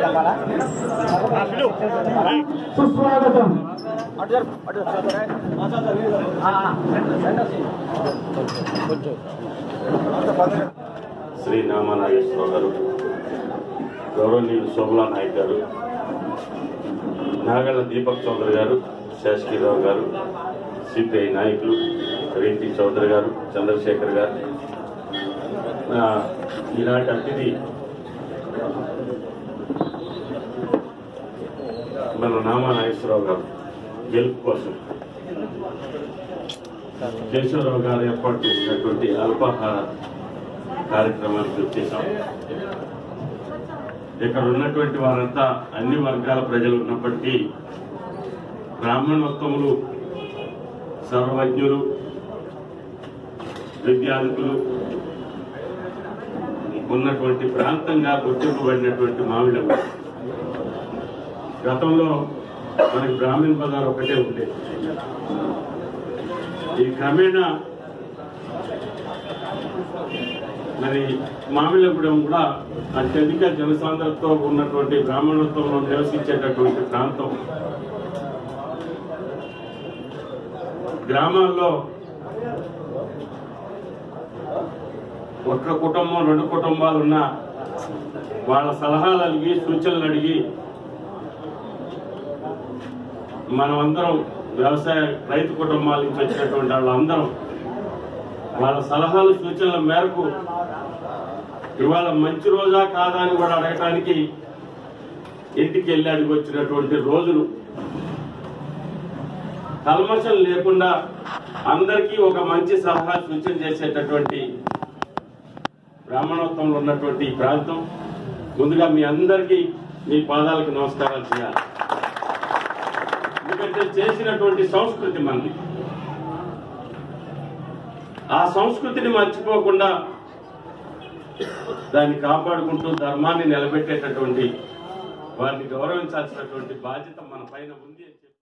సుస్వాగతం శ్రీ నామనాగేశ్వరరావు గారు గౌరవనీయులు శోభలా నాయక్ గారు నాగళ్ళ దీపక్ చౌదరి గారు శాసకీరావు గారు సిపిఐ నాయకులు రీతి చౌదరి గారు చంద్రశేఖర్ గారు ఆ, ఈనాటి అతిథి మన నామా నాగేశ్వరరావు గారు గెలుపు కోసం కేశవరావు గారు ఏర్పాటు చేసినటువంటి అల్పాహార కార్యక్రమానికి వచ్చేసాం ఇక్కడ ఉన్నటువంటి వారంతా అన్ని వర్గాల ప్రజలు ఉన్నప్పటికీ బ్రాహ్మణోత్తములు సర్వజ్ఞులు విద్యార్థులు ఉన్నటువంటి ప్రాంతంగా గుర్తింపబడినటువంటి మామిడి గతంలో మనకి బ్రాహ్మణ్ బజార్ ఒకటే ఉండేది ఈ క్రమేణా మరి మామిళ్ళగూడెం కూడా అత్యధిక జనసాంద్రతతో ఉన్నటువంటి బ్రాహ్మణోత్వంలో నివసించేటటువంటి ప్రాంతం గ్రామాల్లో ఒక్క కుటుంబం రెండు కుటుంబాలు ఉన్నా వాళ్ళ సలహాలు అడిగి సూచనలు అడిగి మనమందరం వ్యవసాయ రైతు కుటుంబాల నుంచి వచ్చినటువంటి వాళ్ళందరం వాళ్ళ సలహాలు సూచనల మేరకు ఇవాళ మంచి రోజా కాదా అని కూడా అడగటానికి ఇంటికి వెళ్ళి అడిగి వచ్చినటువంటి రోజులు కల్మషం లేకుండా అందరికీ ఒక మంచి సలహా సూచన చేసేటటువంటి బ్రాహ్మణోత్వంలో ఉన్నటువంటి ఈ ప్రాంతం ముందుగా మీ అందరికీ మీ పాదాలకు నమస్కారాలు చేయాలి ఎందుకంటే చేసినటువంటి సంస్కృతి మనది ఆ సంస్కృతిని మర్చిపోకుండా దాన్ని కాపాడుకుంటూ ధర్మాన్ని నిలబెట్టేటటువంటి వారిని గౌరవించాల్సినటువంటి బాధ్యత మన పైన ఉంది అని చెప్పి